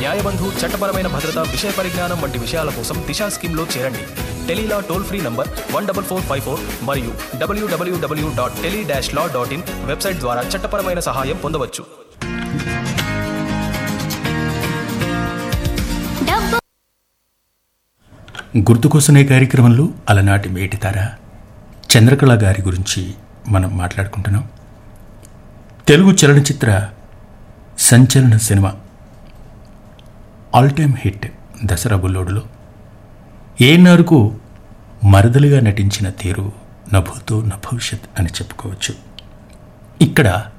న్యాయబంధు చట్టపరమైన భద్రత విషయ పరిజ్ఞానం వంటి విషయాల కోసం దిశా స్కీమ్లో చేరండి tele law toll free number one double four five four మరియు W W W dot tele dash law dot in website ద్వారా చట్టపరమైన సహాయం పొందవచ్చు డబ్బు గుర్తుకోసనే కార్యక్రమంలో అలనాటి మేటితార చంద్రకళ గారి గురించి మనం మాట్లాడుకుంటున్నాం తెలుగు చలనచిత్ర సంచలన cinema all time hit Dasara బుల్లోడులో ఏనారుకు మరదలుగా నటించిన తీరు నభూతో నభవిష్యత్ అని చెప్పుకోవచ్చు ఇక్కడ